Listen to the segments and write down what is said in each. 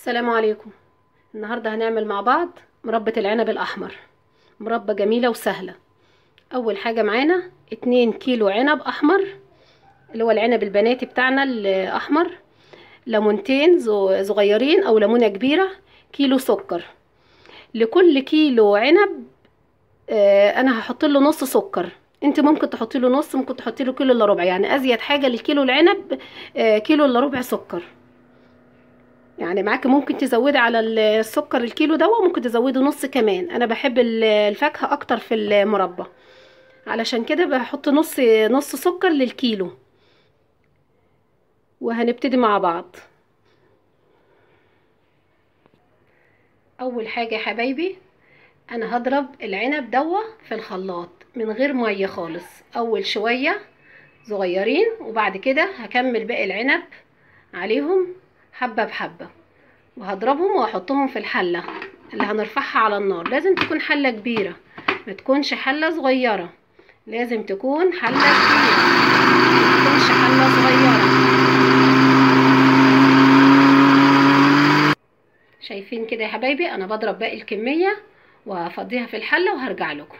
السلام عليكم النهاردة هنعمل مع بعض مربى العنب الأحمر مربى جميلة وسهلة أول حاجة معانا اتنين كيلو عنب أحمر اللي هو العنب البناتي بتاعنا الأحمر ليمونتين زو- صغيرين أو ليمونة كبيرة كيلو سكر لكل كيلو عنب آه، أنا هحط له نص سكر انت ممكن تحطي له نص ممكن تحطي له كيلو الا ربع يعني ازيد حاجه للكيلو العنب آه، كيلو الا ربع سكر يعني معاكي ممكن تزودي على السكر الكيلو ده وممكن تزودي نص كمان انا بحب ال- الفاكهه اكتر في المربى علشان كده بحط نص نص سكر للكيلو وهنبتدي مع بعض اول حاجه يا حبايبي انا هضرب العنب دوا في الخلاط من غير ميه خالص اول شويه صغيرين وبعد كده هكمل باقي العنب عليهم حبه بحبه وهضربهم واحطهم في الحله اللي هنرفعها على النار لازم تكون حله كبيره ما تكونش حله صغيره لازم تكون حله كبيره ما تكونش حله صغيره شايفين كده يا حبايبي انا بضرب باقي الكميه وهفضيها في الحله وهرجع لكم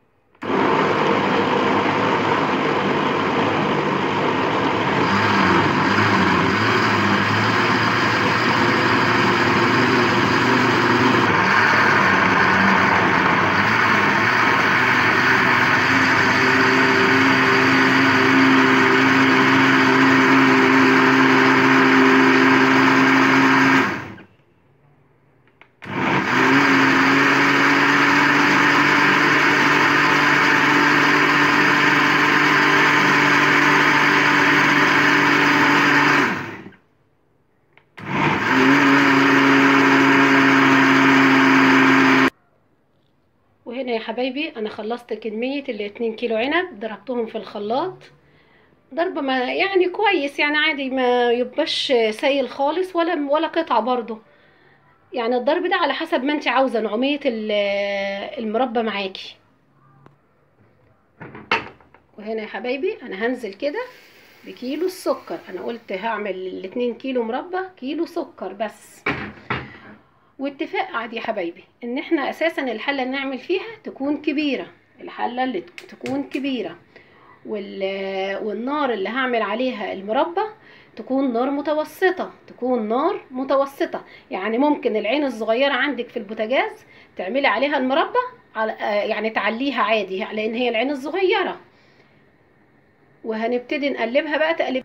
وهنا يا حبايبي انا خلصت كمية الاتنين كيلو عنب ضربتهم في الخلاط ضربة ما يعني كويس يعني عادي ما يبقاش سايل خالص ولا ولا قطعة برضو يعني الضرب ده على حسب ما انت عاوزة نعومية ال- المربى معاكي وهنا يا حبايبي انا هنزل كده بكيلو السكر انا قلت هعمل الاتنين كيلو مربى كيلو سكر بس واتفاق عادي يا حبايبي ان احنا اساسا الحله اللي نعمل فيها تكون كبيره الحله اللي تكون كبيره وال... والنار اللي هعمل عليها المربى تكون نار متوسطه تكون نار متوسطه يعني ممكن العين الصغيره عندك في البوتاجاز تعملي عليها المربى على... آه يعني تعليها عادي لان هي العين الصغيره وهنبتدي نقلبها بقى تقلب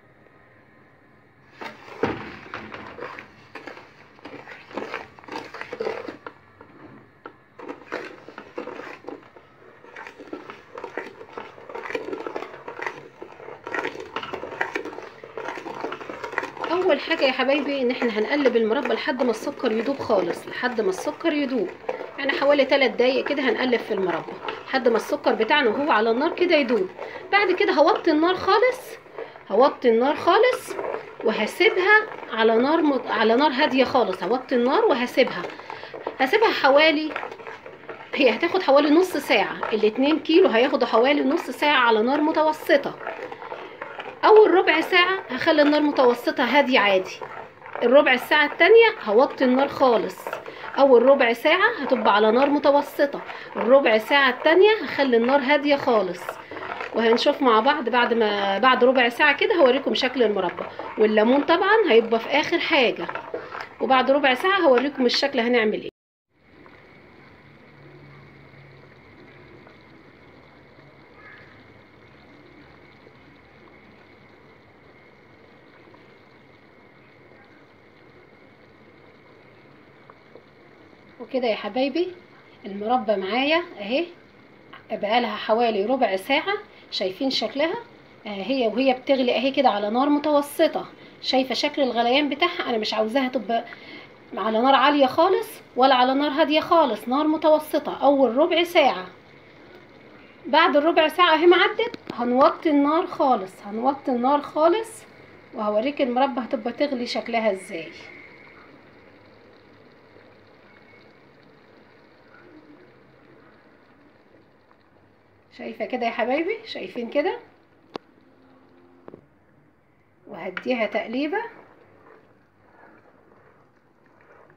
اول حاجه يا حبايبي ان احنا هنقلب المربى لحد ما السكر يدوب خالص لحد ما السكر يدوب يعني حوالي 3 دقايق كده هنقلب في المربى لحد ما السكر بتاعنا وهو على النار كده يدوب بعد كده هوطي النار خالص هوطي النار خالص وهسيبها على نار مت... على نار هاديه خالص هوطي النار وهسيبها هسيبها حوالي هي هتاخد حوالي نص ساعه الاتنين كيلو هياخدوا حوالي نص ساعه على نار متوسطه اول ربع ساعة هخلي النار متوسطة هادية عادي الربع الساعة التانية هوطي النار خالص اول ربع ساعة هتبقى على نار متوسطة الربع ساعة التانية هخلي النار هادية خالص وهنشوف مع بعض بعد ما بعد ربع ساعة كده هوريكم شكل المربى والليمون طبعا هيبقى في اخر حاجة وبعد ربع ساعة هوريكم الشكل هنعمل ايه وكده يا حبايبي المربى معايا اهي بقالها حوالي ربع ساعة شايفين شكلها آه هي وهي بتغلي اهي كده على نار متوسطة شايفة شكل الغليان بتاعها انا مش عاوزاها تبقى على نار عالية خالص ولا على نار هادية خالص نار متوسطة اول ربع ساعة بعد الربع ساعة اهي معدت هنوطي النار خالص هنوطي النار خالص وهوريك المربى هتبقى تغلي شكلها ازاي شايفة كده يا حبايبي شايفين كده وهديها تقليبة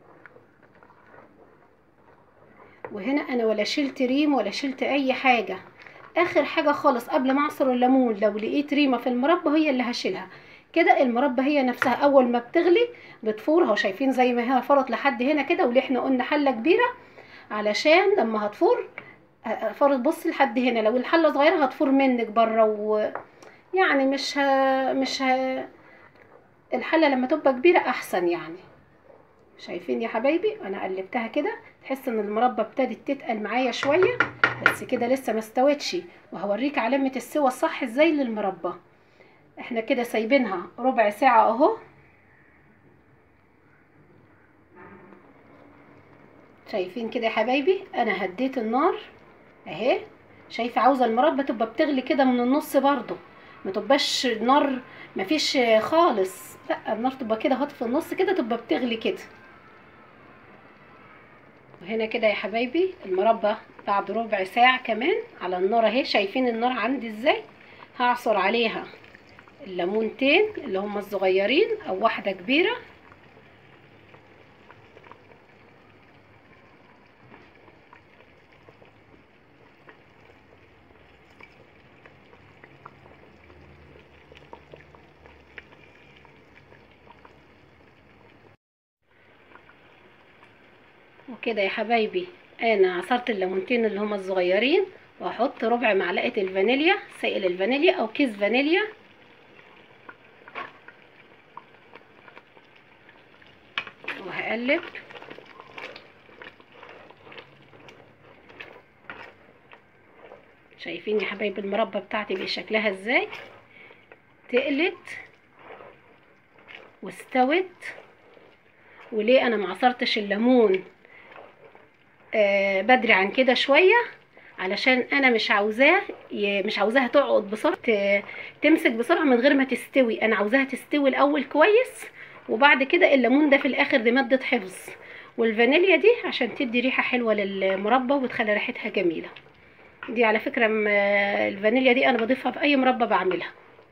وهنا انا ولا شلت ريم ولا شلت اي حاجه اخر حاجه خالص قبل ما اعصر الليمون لو لقيت ريمه في المربى هي اللي هشيلها كده المربى هي نفسها اول ما بتغلي بتفور اهو شايفين زي ما هي فرط لحد هنا كده واللي احنا قلنا حله كبيره علشان لما هتفور فرط بص لحد هنا لو الحله صغيره هتفور منك بره و يعني مش ه... مش ه... الحله لما تبقى كبيره احسن يعني شايفين يا حبايبي انا قلبتها كده تحس ان المربى ابتدت تتقل معايا شويه بس كده لسه ما استوتش وهوريك علامه السوا الصح ازاي للمربى احنا كده سايبينها ربع ساعه اهو شايفين كده يا حبايبي انا هديت النار اهي شايفه عاوزه المربى تبقى بتغلي كده من النص برضو ما تبقاش النار مفيش خالص لا النار تبقى كده هات في النص كده تبقى بتغلي كده وهنا كده يا حبايبي المربى بعد ربع ساعة كمان على النار اهي شايفين النار عندي ازاي هعصر عليها الليمونتين اللي هما الصغيرين او واحدة كبيرة وكده يا حبايبي انا عصرت الليمونتين اللي هما الصغيرين واحط ربع معلقه الفانيليا سائل الفانيليا او كيس فانيليا وهقلب شايفين يا حبايبي المربى بتاعتي بشكلها ازاي تقلت واستوت وليه انا معصرتش الليمون آه بدري عن كده شويه علشان انا مش عاوزاه مش عاوزاها تقعد بسرعه تمسك بسرعه من غير ما تستوي انا عاوزاها تستوي الاول كويس وبعد كده الليمون ده في الاخر دي ماده حفظ والفانيليا دي عشان تدي ريحه حلوه للمربى وتخلي ريحتها جميله دي على فكره الفانيليا دي انا بضيفها في اي مربى بعملها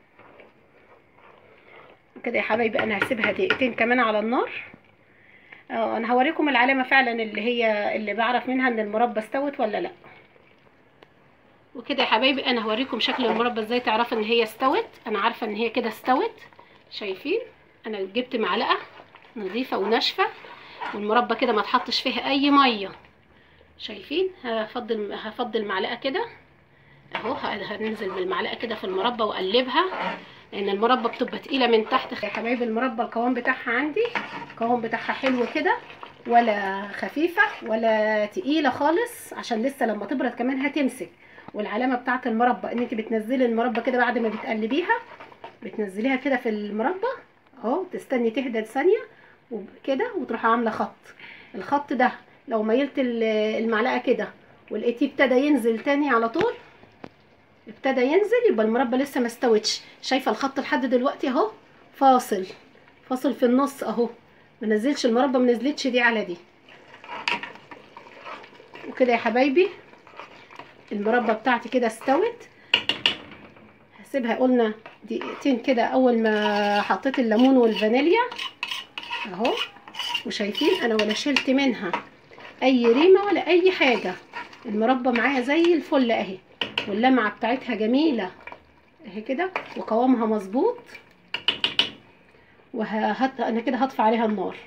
كده يا حبايبي انا هسيبها دقيقتين كمان على النار اه انا هوريكم العلامه فعلا اللي هي اللي بعرف منها ان المربى استوت ولا لا وكده يا حبايبي انا هوريكم شكل المربى ازاي تعرفوا ان هي استوت انا عارفه ان هي كده استوت شايفين انا جبت معلقه نظيفه وناشفه والمربى كده ما تحطش فيها اي ميه شايفين هفضل هفضل معلقه كده اهو هننزل بالمعلقه كده في المربى واقلبها لان المربى بتبقى تقيله من تحت يا حبايبي المربى القوام بتاعها عندي القوام بتاعها حلو كده ولا خفيفه ولا تقيله خالص عشان لسه لما تبرد كمان هتمسك والعلامه بتاعه المربى ان انت بتنزلي المربى كده بعد ما بتقلبيها بتنزليها كده في المربى اهو تستني تهدى ثانيه وكده وتروحي عامله خط الخط ده لو ميلت المعلقه كده ولقيتيه ابتدى ينزل تاني على طول ابتدى ينزل يبقى المربى لسه ما استوتش شايفه الخط لحد دلوقتي اهو فاصل فاصل في النص اهو ما نزلش المربى ما نزلتش دي على دي وكده يا حبايبي المربى بتاعتي كده استوت هسيبها قلنا دقيقتين كده اول ما حطيت الليمون والفانيليا اهو وشايفين انا ولا شلت منها اي ريمه ولا اي حاجه المربى معايا زي الفل اهي واللمعه بتاعتها جميله اهي كده وقوامها مظبوط وهت... انا كده هطفي عليها النار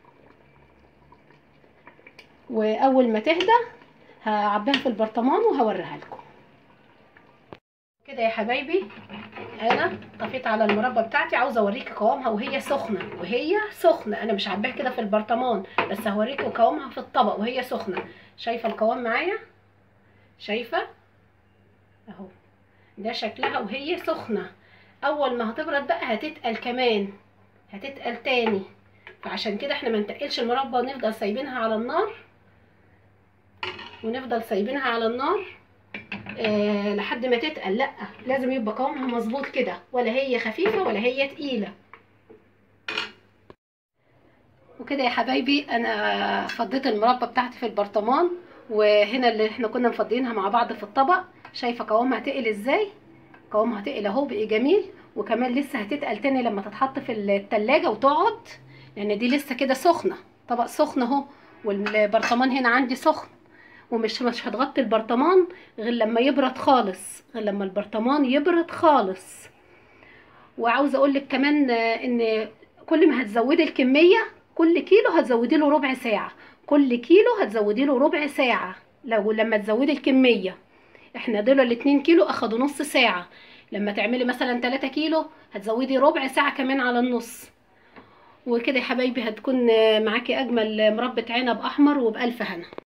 واول ما تهدى هعبيها في البرطمان وهوريها لكم كده يا حبايبي انا طفيت على المربى بتاعتي عاوزه اوريكي قوامها وهي سخنه وهي سخنه انا مش عباها كده في البرطمان بس هوريكي قوامها في الطبق وهي سخنه شايفه القوام معايا شايفه اهو ده شكلها وهي سخنه اول ما هتبرد بقى هتتقل كمان هتتقل تاني فعشان كده احنا ما نتقلش المربى ونفضل سايبينها على النار ونفضل سايبينها على النار آه لحد ما تتقل لا لازم يبقى قوامها مظبوط كده ولا هي خفيفه ولا هي تقيله وكده يا حبايبي انا فضيت المربى بتاعتي في البرطمان وهنا اللي احنا كنا مفضيينها مع بعض في الطبق شايفه قوامها تقل ازاي قوامها تقل اهو بقي جميل وكمان لسه هتتقل تاني لما تتحط في التلاجة وتقعد لان دي لسه كده سخنه طبق سخن اهو والبرطمان هنا عندي سخن ومش مش هتغطي البرطمان غير لما يبرد خالص غير لما البرطمان يبرد خالص وعاوزه اقول لك كمان آه، ان كل ما هتزودي الكميه كل كيلو هتزودي له ربع ساعه كل كيلو هتزودي له ربع ساعه لو لما تزودي الكميه احنا دول الاتنين كيلو اخدوا نص ساعه لما تعملي مثلا 3 كيلو هتزودي ربع ساعه كمان على النص وكده يا حبايبي هتكون آه، معاكي اجمل مربى عنب احمر وبالف هنا